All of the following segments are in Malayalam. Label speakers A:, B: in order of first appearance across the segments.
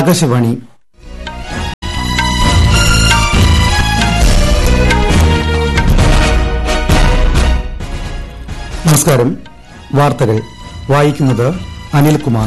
A: ആകാശവാണി നമസ്കാരം വാർത്തകൾ വായിക്കുന്നത് അനിൽകുമാർ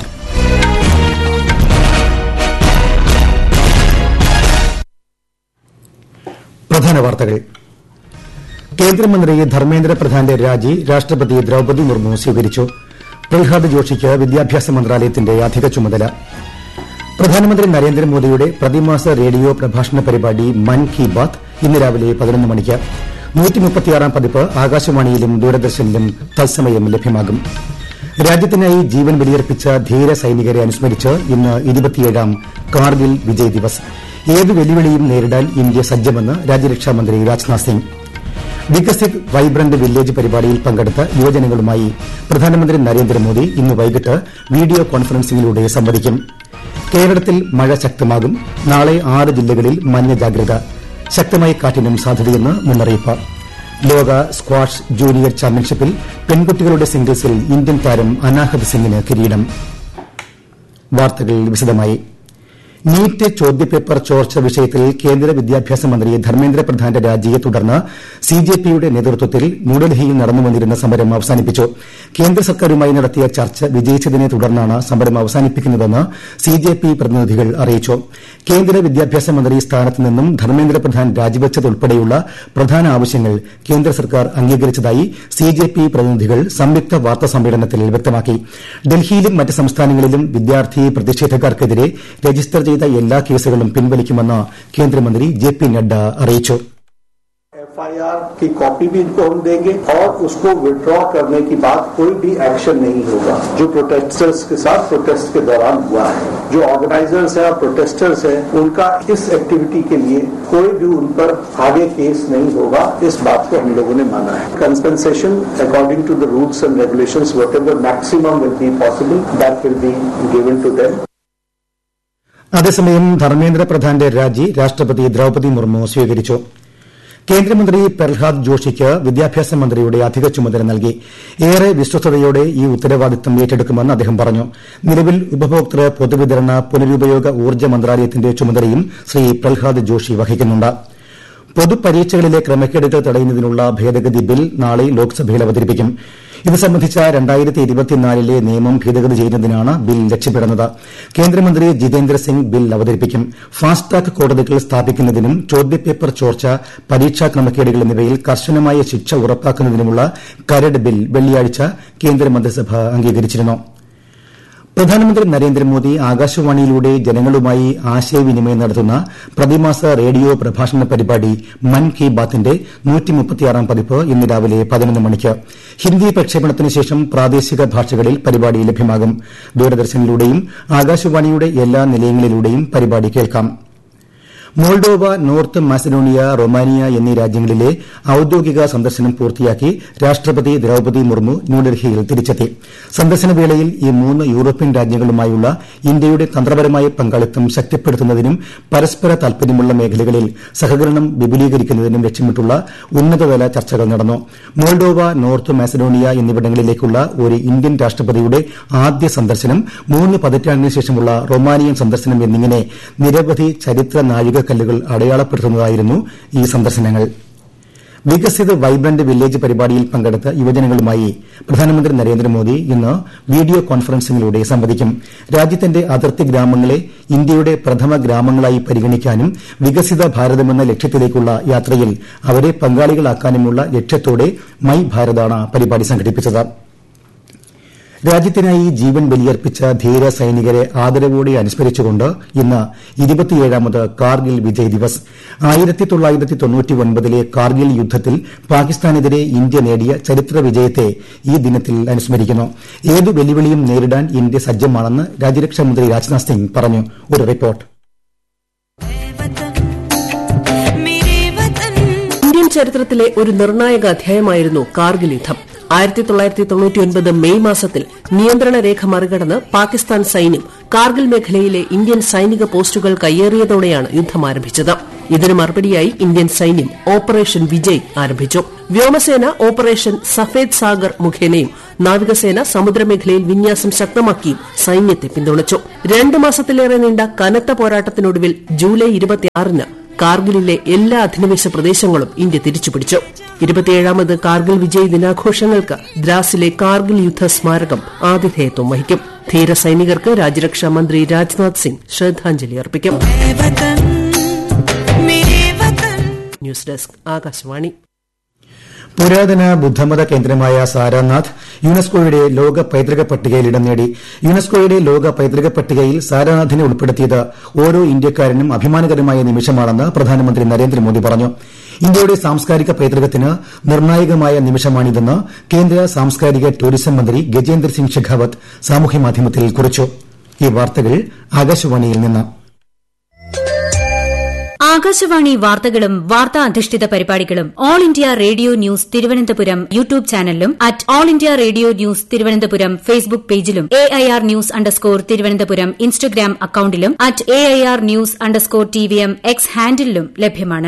A: പ്രധാന വാർത്തകൾ കേന്ദ്രമന്ത്രി ധർമ്മേന്ദ്ര പ്രധാന്റെ രാജി രാഷ്ട്രപതി ദ്രൌപദി മുർമു സ്വീകരിച്ചു പ്രഹ്ലാദ് ജോഷിക്ക് വിദ്യാഭ്യാസ മന്ത്രാലയത്തിന്റെ അധിക ചുമതല പ്രധാനമന്ത്രി നരേന്ദ്രമോദിയുടെ പ്രതിമാസ റേഡിയോ പ്രഭാഷണ പരിപാടി മൻ കി ബാത്ത് ഇന്ന് രാവിലെ പതിനൊന്ന് മണിക്ക് നൂറ്റിമുപ്പത്തിയാറാം പതിപ്പ് ആകാശവാണിയിലും ദൂരദർശനിലും തത്സമയം ലഭ്യമാകും രാജ്യത്തിനായി ജീവൻ ബലിയർപ്പിച്ച ധീര സൈനികരെ അനുസ്മരിച്ച് ഇന്ന് ഇരുപത്തിയേഴാം കാർഗിൽ വിജയ് ദിവസ് ഏത് വെല്ലുവിളിയും നേരിടാൻ ഇന്ത്യ സജ്ജമെന്ന് രാജ്യരക്ഷാമന്ത്രി രാജ്നാഥ് സിംഗ് വികസിത് വൈബ്രന്റ് വില്ലേജ് പരിപാടിയിൽ പങ്കെടുത്ത യുവജനങ്ങളുമായി പ്രധാനമന്ത്രി നരേന്ദ്രമോദി ഇന്ന് വൈകിട്ട് വീഡിയോ കോൺഫറൻസിംഗിലൂടെ സംവദിക്കും കേരളത്തിൽ മഴ ശക്തമാകും നാളെ ആറ് ജില്ലകളിൽ മഞ്ഞ ജാഗ്രത ശക്തമായ കാറ്റിനും സാധ്യതയെന്ന് മുന്നറിയിപ്പ് ലോക സ്ക്വാഷ് ജൂനിയർ ചാമ്പ്യൻഷിപ്പിൽ പെൺകുട്ടികളുടെ സിംഗിൾസിൽ ഇന്ത്യൻ താരം അനാഹത് സിംഗിന് കിരീടം വാർത്തകൾ വിശദമായി നീറ്റ് ചോദ്യപേപ്പർ ചോർച്ച വിഷയത്തിൽ കേന്ദ്ര വിദ്യാഭ്യാസ മന്ത്രി ധർമ്മേന്ദ്ര പ്രധാന്റെ രാജിയെ തുടർന്ന് സിജെപിയുടെ നേതൃത്വത്തിൽ ന്യൂഡൽഹിയിൽ നടന്നുവന്നിരുന്ന സമരം അവസാനിപ്പിച്ചു കേന്ദ്ര സർക്കാരുമായി നടത്തിയ ചർച്ച വിജയിച്ചതിനെ തുടർന്നാണ് സമരം അവസാനിപ്പിക്കുന്നതെന്ന് സിജെപി പ്രതിനിധികൾ അറിയിച്ചു കേന്ദ്ര വിദ്യാഭ്യാസ മന്ത്രി സ്ഥാനത്ത് നിന്നും ധർമ്മേന്ദ്ര പ്രധാൻ രാജിവച്ചതുൾപ്പെടെയുള്ള പ്രധാന ആവശ്യങ്ങൾ കേന്ദ്ര സർക്കാർ അംഗീകരിച്ചതായി സിജെപി പ്രതിനിധികൾ സംയുക്ത വാർത്താ സമ്മേളനത്തിൽ വ്യക്തമാക്കി ഡൽഹിയിലും മറ്റ് സംസ്ഥാനങ്ങളിലും വിദ്യാർത്ഥി പ്രതിഷേധക്കാർക്കെതിരെ രജിസ്റ്റർ ചെയ്ത എല്ലാ കേസുകളും പിൻവലിക്കുമെന്ന് കേന്ദ്രമന്ത്രി ജെ പി നഡ്ഡ അറിയിച്ചു
B: एफआईआर की कॉपी भी इनको हम देंगे और उसको विड्रॉ करने की बात कोई भी एक्शन नहीं होगा जो प्रोटेस्टर्स के साथ प्रोटेस्ट के दौरान हुआ है जो ऑर्गेनाइजर्स हैं और प्रोटेस्टर्स हैं उनका इस एक्टिविटी के लिए कोई भी उन पर आगे केस नहीं होगा इस बात को हम लोगों ने माना है compensation according to the rules and regulations whatever maximum will be possible that will be given to them
A: അതേസമയം ധർമ്മേന്ദ്ര പ്രധാന്റെ രാജി രാഷ്ട്രപതി ദ്രൌപദി മുർമു സ്വീകരിച്ചു കേന്ദ്രമന്ത്രി പ്രഹ്ലാദ് ജോഷിക്ക് വിദ്യാഭ്യാസ മന്ത്രിയുടെ അധിക ചുമതല നൽകി ഏറെ വിശ്വസ്തയോടെ ഈ ഉത്തരവാദിത്തം ഏറ്റെടുക്കുമെന്ന് അദ്ദേഹം പറഞ്ഞു നിലവിൽ ഉപഭോക്തൃ പൊതുവിതരണ പുനരുപയോഗ ഊർജ്ജ മന്ത്രാലയത്തിന്റെ ചുമതലയും ശ്രീ പ്രഹ്ലാദ് ജോഷി വഹിക്കുന്നുണ്ട് പൊതുപരീക്ഷകളിലെ ക്രമക്കേടുകൾ തടയുന്നതിനുള്ള ഭേദഗതി ബിൽ നാളെ ലോക്സഭയിൽ അവതരിപ്പിക്കും ഇത് സംബന്ധിച്ച ലെ നിയമം ഭേദഗതി ചെയ്യുന്നതിനാണ് ബിൽ ലക്ഷ്യമിടുന്നത് കേന്ദ്രമന്ത്രി ജിതേന്ദ്ര സിംഗ് ബിൽ അവതരിപ്പിക്കും ഫാസ്റ്റ് ട്രാക്ക് കോടതികൾ സ്ഥാപിക്കുന്നതിനും ചോദ്യപേപ്പർ ചോർച്ച പരീക്ഷാ ക്രമക്കേടുകൾ എന്നിവയിൽ കർശനമായ ശിക്ഷ ഉറപ്പാക്കുന്നതിനുമുള്ള കരട് ബിൽ വെള്ളിയാഴ്ച കേന്ദ്രമന്ത്രിസഭ അംഗീകരിച്ചിരുന്നു പ്രധാനമന്ത്രി നരേന്ദ്രമോദി ആകാശവാണിയിലൂടെ ജനങ്ങളുമായി ആശയവിനിമയം നടത്തുന്ന പ്രതിമാസ റേഡിയോ പ്രഭാഷണ പരിപാടി മൻ കി ബാത്തിന്റെ പതിപ്പ് ഇന്ന് രാവിലെ പതിനൊന്ന് മണിക്ക് ഹിന്ദി പ്രക്ഷേപണത്തിന് ശേഷം പ്രാദേശിക ഭാഷകളിൽ പരിപാടി ലഭ്യമാകും ദൂരദർശനിലൂടെയും ആകാശവാണിയുടെ എല്ലാ നിലയങ്ങളിലൂടെയും പരിപാടി കേൾക്കാം മോൾഡോവ നോർത്ത് മാസഡോണിയ റൊമാനിയ എന്നീ രാജ്യങ്ങളിലെ ഔദ്യോഗിക സന്ദർശനം പൂർത്തിയാക്കി രാഷ്ട്രപതി ദ്രൌപദി മുർമു ന്യൂഡൽഹിയിൽ തിരിച്ചെത്തി സന്ദർശനവേളയിൽ ഈ മൂന്ന് യൂറോപ്യൻ രാജ്യങ്ങളുമായുള്ള ഇന്ത്യയുടെ തന്ത്രപരമായ പങ്കാളിത്തം ശക്തിപ്പെടുത്തുന്നതിനും പരസ്പര താൽപര്യമുള്ള മേഖലകളിൽ സഹകരണം വിപുലീകരിക്കുന്നതിനും ലക്ഷ്യമിട്ടുള്ള ഉന്നതതല ചർച്ചകൾ നടന്നു മോൾഡോവ നോർത്ത് മാസഡോണിയ എന്നിവിടങ്ങളിലേക്കുള്ള ഒരു ഇന്ത്യൻ രാഷ്ട്രപതിയുടെ ആദ്യ സന്ദർശനം മൂന്ന് പതിറ്റാണ്ടിന് ശേഷമുള്ള റൊമാനിയൻ സന്ദർശനം എന്നിങ്ങനെ നിരവധി ചരിത്ര നാഴിക കല്ലുകൾ അടയാളപ്പെടുത്തുന്നതായിരുന്നു ഈ സന്ദർശനങ്ങൾ വികസിത് വൈബ്രന്റ് വില്ലേജ് പരിപാടിയിൽ പങ്കെടുത്ത യുവജനങ്ങളുമായി പ്രധാനമന്ത്രി നരേന്ദ്രമോദി ഇന്ന് വീഡിയോ കോൺഫറൻസിംഗിലൂടെ സംവദിക്കും രാജ്യത്തിന്റെ അതിർത്തി ഗ്രാമങ്ങളെ ഇന്ത്യയുടെ പ്രഥമ ഗ്രാമങ്ങളായി പരിഗണിക്കാനും വികസിത ഭാരതമെന്ന ലക്ഷ്യത്തിലേക്കുള്ള യാത്രയിൽ അവരെ പങ്കാളികളാക്കാനുമുള്ള ലക്ഷ്യത്തോടെ മൈ ഭാരതാണ് പരിപാടി സംഘടിപ്പിച്ചത് രാജ്യത്തിനായി ജീവൻ ബലിയർപ്പിച്ച ധീര സൈനികരെ ആദരവോടെ അനുസ്മരിച്ചുകൊണ്ട് ഇന്ന് ഇരുപത്തിയേഴാമത് കാർഗിൽ വിജയ് ദിവസ് ആയിരത്തി തൊള്ളായിരത്തി തൊണ്ണൂറ്റിയൊൻപതിലെ കാർഗിൽ യുദ്ധത്തിൽ പാകിസ്ഥാനെതിരെ ഇന്ത്യ നേടിയ ചരിത്ര വിജയത്തെ ഈ ദിനത്തിൽ അനുസ്മരിക്കുന്നു ഏതു വെല്ലുവിളിയും നേരിടാൻ ഇന്ത്യ സജ്ജമാണെന്ന് രാജ്യരക്ഷാമന്ത്രി രാജ്നാഥ് സിംഗ് പറഞ്ഞു ഒരു റിപ്പോർട്ട്
C: ഇന്ത്യൻ ചരിത്രത്തിലെ ഒരു നിർണായക അധ്യായമായിരുന്നു കാർഗിൽ യുദ്ധം ആയിരത്തി തൊള്ളായിരത്തി തൊണ്ണൂറ്റിയൊൻപത് മെയ് മാസത്തിൽ നിയന്ത്രണ രേഖ മറികടന്ന് പാകിസ്ഥാൻ സൈന്യം കാർഗിൽ മേഖലയിലെ ഇന്ത്യൻ സൈനിക പോസ്റ്റുകൾ കയ്യേറിയതോടെയാണ് യുദ്ധം ആരംഭിച്ചത് ഇതിന് മറുപടിയായി ഇന്ത്യൻ സൈന്യം ഓപ്പറേഷൻ വിജയ് ആരംഭിച്ചു വ്യോമസേന ഓപ്പറേഷൻ സഫേദ് സാഗർ മുഖേനയും നാവികസേന സമുദ്രമേഖലയിൽ വിന്യാസം ശക്തമാക്കിയും സൈന്യത്തെ പിന്തുണച്ചു രണ്ടു മാസത്തിലേറെ നീണ്ട കനത്ത പോരാട്ടത്തിനൊടുവിൽ ജൂലൈ ഇരുപത്തിയാറിന് കാർഗിലിലെ എല്ലാ അധിനിവേശ പ്രദേശങ്ങളും ഇന്ത്യ തിരിച്ചുപിടിച്ചു ഇരുപത്തിയേഴാമത് കാർഗിൽ വിജയ് ദിനാഘോഷങ്ങൾക്ക് ദ്രാസിലെ കാർഗിൽ യുദ്ധ സ്മാരകം ആതിഥേയത്വം വഹിക്കും ധീര സൈനികർക്ക് രാജ്യരക്ഷാ മന്ത്രി രാജ്നാഥ് സിംഗ് ശ്രദ്ധാഞ്ജലി അർപ്പിക്കും ന്യൂസ് ഡെസ്ക് ആകാശവാണി
A: പുരാതന ബുദ്ധമത കേന്ദ്രമായ സാരാനാഥ് യുനെസ്കോയുടെ ലോക പൈതൃക പട്ടികയിൽ ഇടം നേടി യുനെസ്കോയുടെ ലോക പൈതൃക പട്ടികയിൽ സാരാനാഥിനെ ഉൾപ്പെടുത്തിയത് ഓരോ ഇന്ത്യക്കാരനും അഭിമാനകരമായ നിമിഷമാണെന്ന് പ്രധാനമന്ത്രി നരേന്ദ്രമോദി പറഞ്ഞു ഇന്ത്യയുടെ സാംസ്കാരിക പൈതൃകത്തിന് നിർണായകമായ നിമിഷമാണിതെന്ന് കേന്ദ്ര സാംസ്കാരിക ടൂറിസം മന്ത്രി ഗജേന്ദ്ര സിംഗ് ഷെഖാവത്ത് സാമൂഹ്യമാധ്യമത്തിൽ കുറിച്ചു ഈ വാർത്തകൾ ആകാശവാണിയിൽ നിന്ന്
D: ആകാശവാണി വാർത്തകളും വാർത്താ അധിഷ്ഠിത പരിപാടികളും All India Radio news Thiruvananthapuram YouTube ചാനലിലും at All India Radio news Thiruvananthapuram Facebook പേജിലും A I R news underscore Thiruvananthapuram Instagram അക്കൌണ്ടിലും at A I R news underscore T V M X ഹാൻഡിലും ലഭ്യമാണ്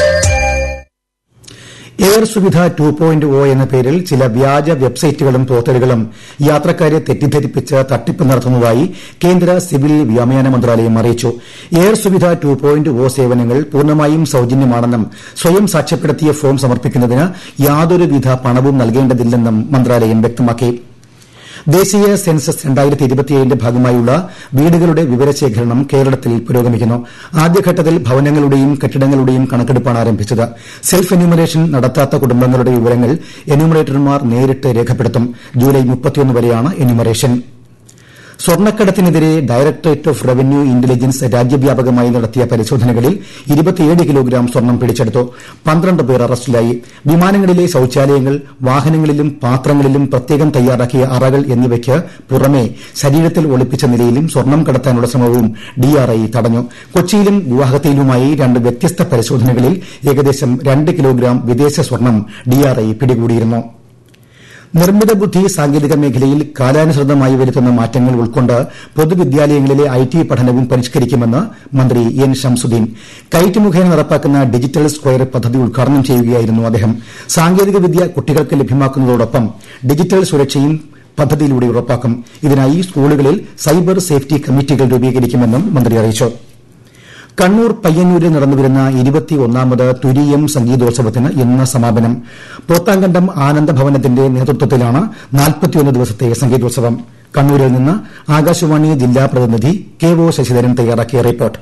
A: air Suvidha two point O എന്ന പേരിൽ ചില വ്യാജ വെബ്സൈറ്റുകളും പോർട്ടലുകളും യാത്രക്കാരെ തെറ്റിദ്ധരിപ്പിച്ച് തട്ടിപ്പ് നടത്തുന്നതായി കേന്ദ്ര സിവിൽ വ്യോമയാന മന്ത്രാലയം അറിയിച്ചു air Suvidha two point O സേവനങ്ങൾ പൂർണ്ണമായും സൌജന്യമാണെന്നും സ്വയം സാക്ഷ്യപ്പെടുത്തിയ ഫോം സമർപ്പിക്കുന്നതിന് യാതൊരുവിധ പണവും നൽകേണ്ടതില്ലെന്നും മന്ത്രാലയം വ്യക്തമാക്കി ദേശീയ സെൻസസ് ന്റെ ഭാഗമായുള്ള വീടുകളുടെ വിവരശേഖരണം കേരളത്തിൽ പുരോഗമിക്കുന്നു ആദ്യഘട്ടത്തിൽ ഭവനങ്ങളുടെയും കെട്ടിടങ്ങളുടെയും കണക്കെടുപ്പാണ് ആരംഭിച്ചത് സെൽഫ് എന്യൂമറേഷൻ നടത്താത്ത കുടുംബങ്ങളുടെ വിവരങ്ങൾ എന്യൂമറേറ്റർമാർ നേരിട്ട് രേഖപ്പെടുത്തും ജൂലൈ വരെയാണ് എന്യൂമറേഷൻ സ്വർണ്ണക്കടത്തിനെതിരെ ഡയറക്ടറേറ്റ് ഓഫ് റവന്യൂ ഇന്റലിജൻസ് രാജ്യവ്യാപകമായി നടത്തിയ പരിശോധനകളിൽ കിലോഗ്രാം സ്വർണ്ണം പിടിച്ചെടുത്തു പന്ത്രണ്ട് പേർ അറസ്റ്റിലായി വിമാനങ്ങളിലെ ശൌചാലയങ്ങൾ വാഹനങ്ങളിലും പാത്രങ്ങളിലും പ്രത്യേകം തയ്യാറാക്കിയ അറകൾ എന്നിവയ്ക്ക് പുറമെ ശരീരത്തിൽ ഒളിപ്പിച്ച നിലയിലും സ്വർണ്ണം കടത്താനുള്ള ശ്രമവും ഡിആർഐ തടഞ്ഞു കൊച്ചിയിലും ഗുവാഹത്തിയിലുമായി രണ്ട് വ്യത്യസ്ത പരിശോധനകളിൽ ഏകദേശം രണ്ട് കിലോഗ്രാം വിദേശ സ്വർണ്ണം ഡിആർഐ പിടികൂടിയിരുന്നു നിർമ്മിത ബുദ്ധി സാങ്കേതിക മേഖലയിൽ കാലാനുസൃതമായി വരുത്തുന്ന മാറ്റങ്ങൾ ഉൾക്കൊണ്ട് പൊതുവിദ്യാലയങ്ങളിലെ ഐ ടി പഠനവും പരിഷ്കരിക്കുമെന്ന് മന്ത്രി എൻ ഷംസുദ്ദീൻ കൈറ്റ് മുഖേന നടപ്പാക്കുന്ന ഡിജിറ്റൽ സ്ക്വയർ പദ്ധതി ഉദ്ഘാടനം ചെയ്യുകയായിരുന്നു അദ്ദേഹം സാങ്കേതികവിദ്യ കുട്ടികൾക്ക് ലഭ്യമാക്കുന്നതോടൊപ്പം ഡിജിറ്റൽ സുരക്ഷയും പദ്ധതിയിലൂടെ ഉറപ്പാക്കും ഇതിനായി സ്കൂളുകളിൽ സൈബർ സേഫ്റ്റി കമ്മിറ്റികൾ രൂപീകരിക്കുമെന്നും മന്ത്രി അറിയിച്ചു കണ്ണൂർ പയ്യന്നൂരിൽ നടന്നുവരുന്ന ഇരുപത്തിയൊന്നാമത് തുരീയം സംഗീതോത്സവത്തിന് ഇന്ന് സമാപനം പോത്താങ്കണ്ടം ആനന്ദഭവനത്തിന്റെ നേതൃത്വത്തിലാണ് നാൽപ്പത്തിയൊന്ന് ദിവസത്തെ സംഗീതോത്സവം കണ്ണൂരിൽ നിന്ന് ആകാശവാണി ജില്ലാ പ്രതിനിധി കെ ഒ ശശിധരൻ തയ്യാറാക്കിയ റിപ്പോർട്ട്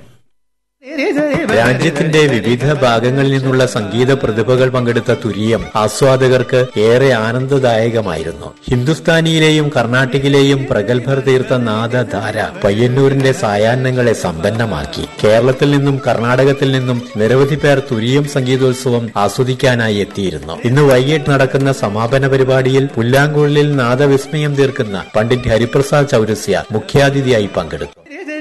E: രാജ്യത്തിന്റെ വിവിധ ഭാഗങ്ങളിൽ നിന്നുള്ള സംഗീത പ്രതിഭകൾ പങ്കെടുത്ത തുരീയം ആസ്വാദകർക്ക് ഏറെ ആനന്ദദായകമായിരുന്നു ഹിന്ദുസ്ഥാനിയിലെയും കർണാട്ടിക്കിലെയും പ്രഗത്ഭർ തീർത്ത നാദധാര പയ്യന്നൂരിന്റെ സായാഹ്നങ്ങളെ സമ്പന്നമാക്കി കേരളത്തിൽ നിന്നും കർണാടകത്തിൽ നിന്നും നിരവധി പേർ തുരീയം സംഗീതോത്സവം ആസ്വദിക്കാനായി എത്തിയിരുന്നു ഇന്ന് വൈകിട്ട് നടക്കുന്ന സമാപന പരിപാടിയിൽ പുല്ലാങ്കുഴലിൽ നാദവിസ്മയം തീർക്കുന്ന പണ്ഡിറ്റ് ഹരിപ്രസാദ് ചൌരസ്യ മുഖ്യാതിഥിയായി പങ്കെടുത്തു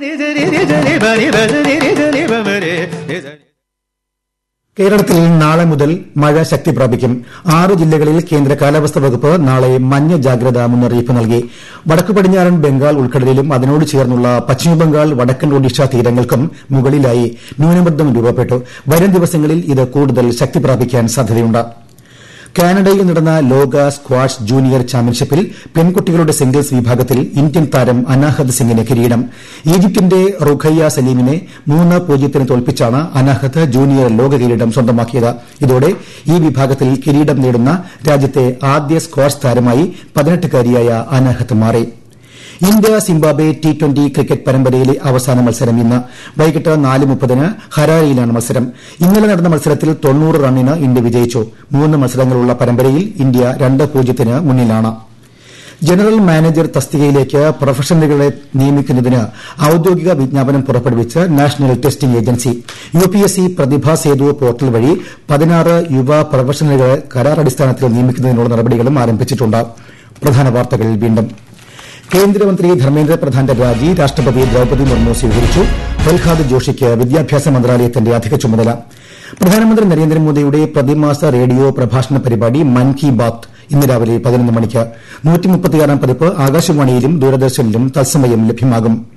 A: കേരളത്തിൽ നാളെ മുതൽ മഴ ശക്തി പ്രാപിക്കും ആറ് ജില്ലകളിൽ കേന്ദ്ര കാലാവസ്ഥാ വകുപ്പ് നാളെ മഞ്ഞ ജാഗ്രതാ മുന്നറിയിപ്പ് നൽകി വടക്കു പടിഞ്ഞാറൻ ബംഗാൾ ഉൾക്കടലിലും അതിനോട് ചേർന്നുള്ള പശ്ചിമബംഗാൾ വടക്കൻ ഒഡീഷ തീരങ്ങൾക്കും മുകളിലായി ന്യൂനമർദ്ദം രൂപപ്പെട്ടു വരും ദിവസങ്ങളിൽ ഇത് കൂടുതൽ ശക്തി പ്രാപിക്കാൻ സാധ്യതയുണ്ട് കാനഡയിൽ നടന്ന ലോക സ്ക്വാഷ് ജൂനിയർ ചാമ്പ്യൻഷിപ്പിൽ പെൺകുട്ടികളുടെ സിംഗിൾസ് വിഭാഗത്തിൽ ഇന്ത്യൻ താരം അനാഹത് സിംഗിന് കിരീടം ഈജിപ്തിന്റെ റുഖയ്യ സലീമിനെ മൂന്ന് പൂജ്യത്തിന് തോൽപ്പിച്ചാണ് അനാഹത് ജൂനിയർ ലോക കിരീടം സ്വന്തമാക്കിയത് ഇതോടെ ഈ വിഭാഗത്തിൽ കിരീടം നേടുന്ന രാജ്യത്തെ ആദ്യ സ്ക്വാഷ് താരമായി പതിനെട്ടുകാരിയായ അനാഹത് മാറി India Zimbabwe T twenty cricket പരമ്പരയിലെ അവസാന മത്സരം ഇന്ന് വൈകിട്ട് നാല് മുപ്പതിന് ഹരാരയിലാണ് മത്സരം ഇന്നലെ നടന്ന മത്സരത്തിൽ തൊണ്ണൂറ് റണ്ണിന് ഇന്ത്യ വിജയിച്ചു മൂന്ന് മത്സരങ്ങളുള്ള പരമ്പരയിൽ ഇന്ത്യ രണ്ട് പൂജ്യത്തിന് മുന്നിലാണ് ജനറൽ മാനേജർ തസ്തികയിലേക്ക് പ്രൊഫഷണലുകളെ നിയമിക്കുന്നതിന് ഔദ്യോഗിക വിജ്ഞാപനം പുറപ്പെടുവിച്ച് national testing agency U P S C Pratibha Setu portal വഴി പതിനാറ് യുവ പ്രൊഫഷണലുകളെ കരാർ അടിസ്ഥാനത്തിൽ നിയമിക്കുന്നതിനുള്ള നടപടികളും ആരംഭിച്ചിട്ടുണ്ട് പ്രധാന വാർത്തകൾ വീണ്ടും കേന്ദ്രമന്ത്രി ധർമ്മേന്ദ്ര പ്രധാന്റെ രാജി രാഷ്ട്രപതി ദ്രൌപദി മുർമു സ്വീകരിച്ചു പ്രഹ്ലാദ് ജോഷിക്ക് വിദ്യാഭ്യാസ മന്ത്രാലയത്തിന്റെ അധിക ചുമതല പ്രധാനമന്ത്രി നരേന്ദ്രമോദിയുടെ പ്രതിമാസ റേഡിയോ പ്രഭാഷണ പരിപാടി മൻ കി ബാത്ത് ഇന്ന് രാവിലെ പതിനൊന്ന് മണിക്ക് പതിപ്പ് ആകാശവാണിയിലും ദൂരദർശനിലും തത്സമയം ലഭ്യമാകും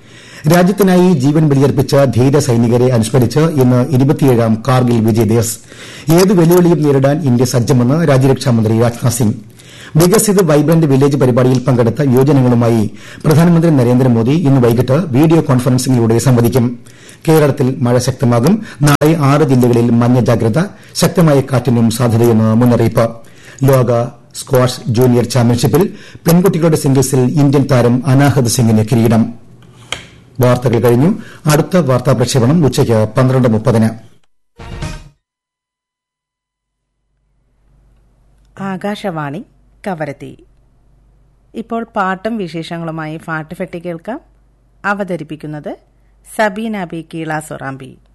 A: രാജ്യത്തിനായി ജീവൻ ബലിയർപ്പിച്ച ധീര സൈനികരെ അനുസ്മരിച്ച് ഇന്ന് ഇരുപത്തിയേഴാം കാർഗിൽ വിജയ് ദിവസ് ഏത് വെല്ലുവിളിയും നേരിടാൻ ഇന്ത്യ സജ്ജമെന്ന് രാജ്യരക്ഷാമന്ത്രി രാജ്നാഥ് സിംഗ് വികസിത് വൈബ്രന്റ് വില്ലേജ് പരിപാടിയിൽ പങ്കെടുത്ത യുവജനങ്ങളുമായി പ്രധാനമന്ത്രി നരേന്ദ്രമോദി ഇന്ന് വൈകിട്ട് വീഡിയോ കോൺഫറൻസിംഗിലൂടെ സംവദിക്കും കേരളത്തിൽ മഴ ശക്തമാകും നാളെ ആറ് ജില്ലകളിൽ മഞ്ഞ ജാഗ്രത ശക്തമായ കാറ്റിനും സാധ്യതയെന്ന് മുന്നറിയിപ്പ് ലോക സ്ക്വാഷ് ജൂനിയർ ചാമ്പ്യൻഷിപ്പിൽ പെൺകുട്ടികളുടെ സിംഗിൾസിൽ ഇന്ത്യൻ താരം അനാഹത് സിംഗിന് കിരീടം വാർത്തകൾ കഴിഞ്ഞു അടുത്ത വാർത്താ പ്രക്ഷേപണം ഉച്ചയ്ക്ക് പന്ത്രണ്ട് മുപ്പതിന്
F: ആകാശവാണി കവരത്തി ഇപ്പോൾ പാട്ടും വിശേഷങ്ങളുമായി ഫാട്ടുഫെട്ടി കേൾക്കാം അവതരിപ്പിക്കുന്നത് സബീന ബി കീളാസുറാമ്പി